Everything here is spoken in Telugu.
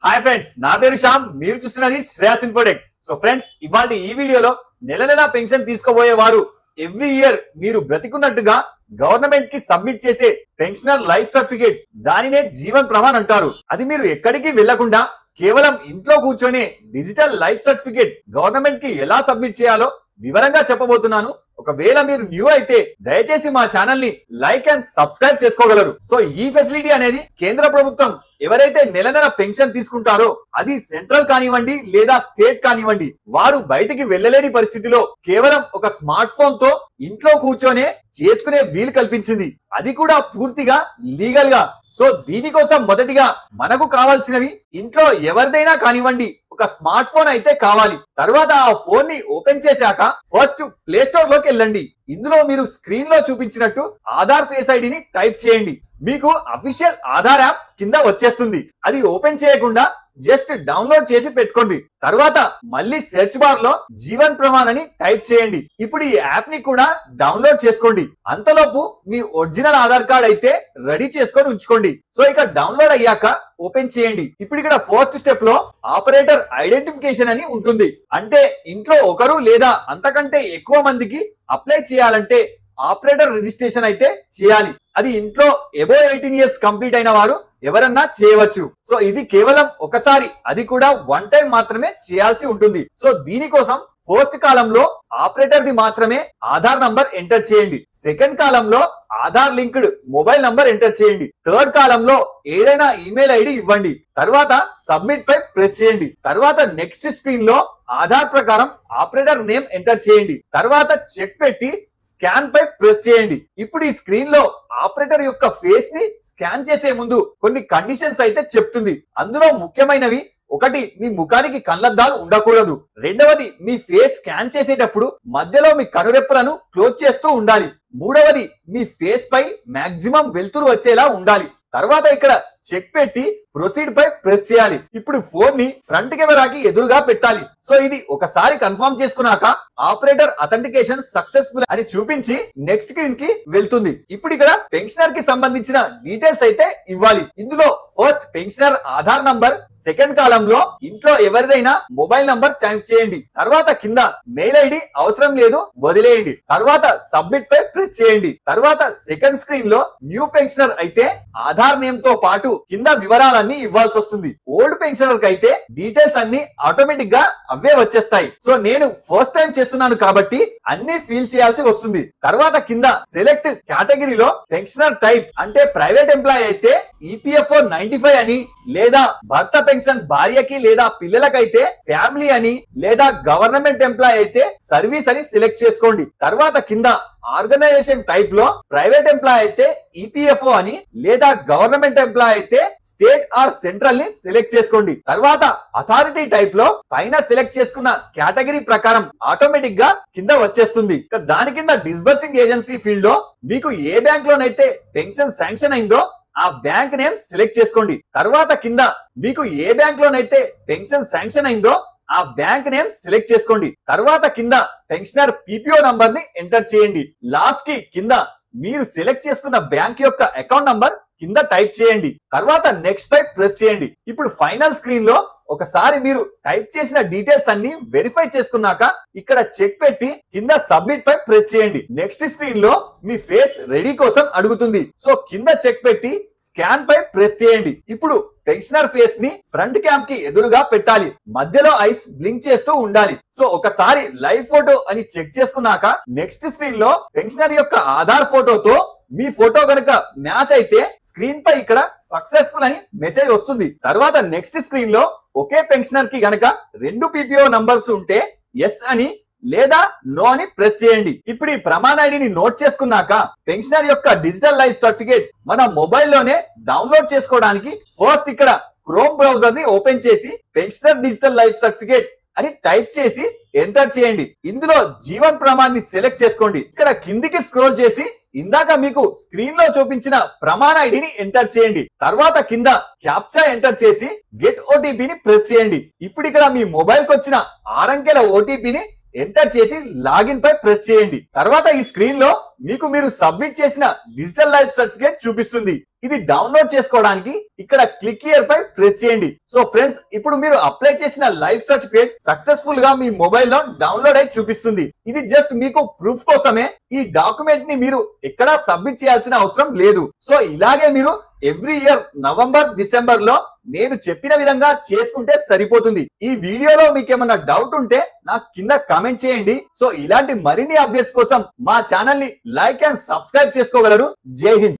హాయ్ ఫ్రెండ్స్ నా పేరు శ్యామ్ మీరు చూస్తున్నది శ్రేయాస్ ఇన్ఫోటెక్ సో ఫ్రెండ్స్ ఇవాళ ఈ వీడియోలో నెల నెల పెన్షన్ తీసుకోబోయే వారు ఎవ్రీ ఇయర్ మీరు బ్రతికున్నట్టుగా గవర్నమెంట్ కి సబ్మిట్ చేసే పెన్షనర్ లైఫ్ సర్టిఫికేట్ దానినే జీవన్ ప్రమాణ్ అంటారు అది మీరు ఎక్కడికి వెళ్లకుండా కేవలం ఇంట్లో కూర్చొని డిజిటల్ లైఫ్ సర్టిఫికేట్ గవర్నమెంట్ కి ఎలా సబ్మిట్ చేయాలో వివరంగా చెప్పబోతున్నాను ఒకవేళ మీరు న్యూ అయితే దయచేసి మా ఛానల్ ని లైక్ అండ్ సబ్స్క్రైబ్ చేసుకోగలరు సో ఈ ఫెసిలిటీ అనేది కేంద్ర ప్రభుత్వం ఎవరైతే నెల నెల పెన్షన్ తీసుకుంటారో అది సెంట్రల్ కానివ్వండి లేదా స్టేట్ కానివ్వండి వారు బయటికి వెళ్ళలేని పరిస్థితిలో కేవలం ఒక స్మార్ట్ ఫోన్ తో ఇంట్లో కూర్చొనే చేసుకునే వీలు కల్పించింది అది కూడా పూర్తిగా లీగల్ గా సో దీనికోసం మొదటిగా మనకు కావాల్సినవి ఇంట్లో ఎవరిదైనా కానివ్వండి ఒక స్మార్ట్ ఫోన్ అయితే కావాలి తర్వాత ఆ ఫోన్ ని ఓపెన్ చేశాక ఫస్ట్ ప్లే స్టోర్ లోకి వెళ్ళండి ఇందులో మీరు స్క్రీన్ లో చూపించినట్టు ఆధార్ ఫేస్ ఐడిని టైప్ చేయండి మీకు అఫీషియల్ ఆధార్ యాప్ కింద వచ్చేస్తుంది అది ఓపెన్ చేయకుండా జస్ట్ డౌన్లోడ్ చేసి పెట్టుకోండి తర్వాత మళ్ళీ సెర్చ్ బార్ లో జీవన్ ప్రమాణ్ అని టైప్ చేయండి ఇప్పుడు ఈ యాప్ ని కూడా డౌన్లోడ్ చేసుకోండి అంతలోపు మీ ఒరిజినల్ ఆధార్ కార్డ్ అయితే రెడీ చేసుకొని ఉంచుకోండి సో ఇక డౌన్లోడ్ అయ్యాక ఓపెన్ చేయండి ఇప్పుడు ఇక్కడ ఫస్ట్ స్టెప్ లో ఆపరేటర్ ఐడెంటిఫికేషన్ అని ఉంటుంది అంటే ఇంట్లో ఒకరు లేదా అంతకంటే ఎక్కువ మందికి అప్లై చేయాలంటే ఆపరేటర్ రిజిస్ట్రేషన్ అయితే చేయాలి అది ఇంట్లో ఎబో ఎయిటీన్ ఇయర్స్ కంప్లీట్ అయిన వారు ఎవరన్నా చేయవచ్చు సో ఇది కేవలం ఒకసారి అది కూడా వన్ టైం మాత్రమే చేయాల్సి ఉంటుంది సో దీనికోసం ఫస్ట్ కాలంలో ఆపరేటర్ ది మాత్రమే ఆధార్ నంబర్ ఎంటర్ చేయండి సెకండ్ కాలంలో Aadhaar linked mobile number enter చేయండి థర్డ్ కాలంలో ఏదైనా ఈమెయిల్ ఐడి ఇవ్వండి తర్వాత సబ్మిట్ పై ప్రెస్ చేయండి తర్వాత నెక్స్ట్ స్క్రీన్ లో ఆధార్ ప్రకారం ఆపరేటర్ నేమ్ ఎంటర్ చేయండి తర్వాత చెక్ పెట్టి స్కాన్ పై ప్రెస్ చేయండి ఇప్పుడు ఈ స్క్రీన్ లో ఆపరేటర్ యొక్క ఫేస్ ని స్కాన్ చేసే ముందు కొన్ని కండిషన్స్ అయితే చెప్తుంది అందులో ముఖ్యమైనవి ఒకటి మీ ముఖానికి కళ్ళద్దాలు ఉండకూడదు రెండవది మీ ఫేస్ స్కాన్ చేసేటప్పుడు మధ్యలో మీ కనురెప్పలను క్లోజ్ చేస్తూ ఉండాలి మూడవది మీ ఫేస్ పై మాక్సిమం వెలుతురు వచ్చేలా ఉండాలి తర్వాత ఇక్కడ చెక్ పెట్టి ప్రొసీడ్ పై ప్రెస్ చేయాలి ఇప్పుడు ఫోన్ ని ఫ్రంట్ కెమెరాకి ఎదురుగా పెట్టాలి సో ఇది ఒకసారి కన్ఫర్మ్ చేసుకున్నాక ఆపరేటర్ అథెంటికేషన్ సక్సెస్ఫుల్ అని చూపించి నెక్స్ట్ స్క్రీన్ కి వెళ్తుంది ఇప్పుడు ఇక్కడ పెన్షనర్ కి సంబంధించిన డీటెయిల్స్ అయితే ఇవ్వాలి ఇందులో first pensioner Aadhaar number second కాలంలో ఇంట్లో ఎవరిదైనా మొబైల్ నంబర్ టైప్ చేయండి తర్వాత కింద మెయిల్ ఐడి అవసరం లేదు వదిలేయండి తర్వాత సబ్మిట్ పై ప్రెస్ చేయండి తర్వాత సెకండ్ స్క్రీన్ లో న్యూ పెన్షనర్ అయితే ఆధార్ నేమ్ తో పాటు కింద వివరాలన్నీ ఇవ్వాల్సి వస్తుంది ఓల్డ్ పెన్షనర్ కి అయితే డీటెయిల్స్ అన్ని ఆటోమేటిక్ గా అవే వచ్చేస్తాయి సో నేను ఫస్ట్ టైం చేస్తున్నాను కాబట్టి అన్ని ఫీల్ చేయాల్సి వస్తుంది తర్వాత కింద సెలెక్ట్ కేటగిరీలో పెన్షనర్ టైప్ అంటే ప్రైవేట్ ఎంప్లాయ్ అయితే ఈపీఎఫ్ఓ నైన్టీ ఫైవ్ అని లేదా భర్త పెన్షన్ భార్యకి లేదా పిల్లలకైతే ఫ్యామిలీ అని లేదా గవర్నమెంట్ ఎంప్లాయ్ అయితే సర్వీస్ అని సెలెక్ట్ చేసుకోండి తర్వాత కింద ఆర్గనైజేషన్ టైప్ లో ప్రైవేట్ ఎంప్లాయ్ అయితే ఈపీఎఫ్ఓ అని లేదా గవర్నమెంట్ ఎంప్లాయ్ అయితే స్టేట్ ఆర్ సెంట్రల్ ని సెలెక్ట్ చేసుకోండి తర్వాత అథారిటీ టైప్ లో పైన సెలెక్ట్ చేసుకున్న కేటగిరీ ప్రకారం ఆటోమేటిక్ గా కింద వచ్చేస్తుంది ఇక దాని కింద డిస్బర్సింగ్ ఏజెన్సీ ఫీల్డ్ లో మీకు ఏ బ్యాంక్ లోనైతే పెన్షన్ శాంక్షన్ అయిందో ఆ బ్యాంక్ నేమ్ సెలెక్ట్ చేసుకోండి తర్వాత కింద మీకు ఏ బ్యాంక్ లోనైతే పెన్షన్ శాంక్షన్ అయిందో ఆ బ్యాంక్ నేమ్ సెలెక్ట్ చేసుకోండి తర్వాత కింద పెన్షనర్ పీపీఓ నంబర్ ని ఎంటర్ చేయండి లాస్ట్ కి కింద మీరు సెలెక్ట్ చేసుకున్న బ్యాంక్ యొక్క అకౌంట్ నంబర్ కింద టైప్ చేయండి తర్వాత నెక్స్ట్ పై ప్రెస్ చేయండి ఇప్పుడు ఫైనల్ స్క్రీన్ లో ఒకసారి మీరు టైప్ చేసిన డీటెయిల్స్ అన్ని వెరిఫై చేసుకున్నాక ఇక్కడ చెక్ పెట్టి కింద సబ్మిట్ పై ప్రెస్ చేయండి నెక్స్ట్ స్క్రీన్ లో మీ ఫేస్ రెడీ కోసం అడుగుతుంది సో కింద చెక్ పెట్టి స్కాన్ పై ప్రెస్ చేయండి ఇప్పుడు పెన్షనర్ ఫేస్ ని ఫ్రంట్ క్యామ్ కి ఎదురుగా పెట్టాలి మధ్యలో ఐస్ బ్లింక్ చేస్తూ ఉండాలి సో ఒకసారి లైవ్ ఫోటో అని చెక్ చేసుకున్నాక నెక్స్ట్ స్క్రీన్ లో పెన్షనర్ యొక్క ఆధార్ ఫోటోతో మీ ఫోటో కనుక మ్యాచ్ అయితే స్క్రీన్ పై ఇక్కడ సక్సెస్ఫుల్ అని మెసేజ్ వస్తుంది తర్వాత నెక్స్ట్ స్క్రీన్ లో ఒకే పెన్షనర్ కి గనక రెండు పీపీఓ నంబర్స్ ఉంటే ఎస్ అని లేదా నో అని ప్రెస్ చేయండి ఇప్పుడు ఈ ప్రమాణ ఐడిని నోట్ చేసుకున్నాక పెన్షనర్ యొక్క డిజిటల్ లైఫ్ సర్టిఫికేట్ మన మొబైల్లోనే డౌన్లోడ్ చేసుకోవడానికి ఫస్ట్ ఇక్కడ క్రోమ్ బ్రౌజర్ ని ఓపెన్ చేసి పెన్షనర్ డిజిటల్ లైఫ్ సర్టిఫికేట్ అని టైప్ చేసి ఎంటర్ చేయండి ఇందులో జీవన్ ప్రమాణాన్ని సెలెక్ట్ చేసుకోండి ఇక్కడ కిందికి స్క్రోల్ చేసి ఇందాక మీకు స్క్రీన్ లో చూపించిన ప్రమాణ ఐడిని ఎంటర్ చేయండి తర్వాత కింద క్యాప్చా ఎంటర్ చేసి గెట్ ఓటీపీని ప్రెస్ చేయండి ఇప్పుడు ఇక్కడ మీ మొబైల్ కి వచ్చిన ఆరంకెల ఓటీపీని ఎంటర్ చేసి లాగిన్ పై ప్రెస్ చేయండి తర్వాత ఈ స్క్రీన్ లో మీకు మీరు సబ్మిట్ చేసిన డిజిటల్ లైఫ్ సర్టిఫికేట్ చూపిస్తుంది ఇది డౌన్లోడ్ చేసుకోవడానికి ఇక్కడ క్లిక్ హియర్ పై ప్రెస్ చేయండి సో ఫ్రెండ్స్ ఇప్పుడు మీరు అప్లై చేసిన లైఫ్ సర్టిఫికేట్ సక్సెస్ఫుల్ గా మీ మొబైల్ లో డౌన్లోడ్ అయి చూపిస్తుంది ఇది జస్ట్ మీకు ప్రూఫ్ కోసమే ఈ డాక్యుమెంట్ ని మీరు ఎక్కడా సబ్మిట్ చేయాల్సిన అవసరం లేదు సో ఇలాగే మీరు ఎవ్రీ ఇయర్ నవంబర్ డిసెంబర్ లో నేను చెప్పిన విధంగా చేసుకుంటే సరిపోతుంది ఈ వీడియోలో మీకు ఏమన్నా డౌట్ ఉంటే నాకు కింద కామెంట్ చేయండి సో ఇలాంటి మరిన్ని అప్డేట్స్ కోసం మా ఛానల్ ని లైక్ అండ్ సబ్స్క్రైబ్ చేసుకోగలరు జై హింద్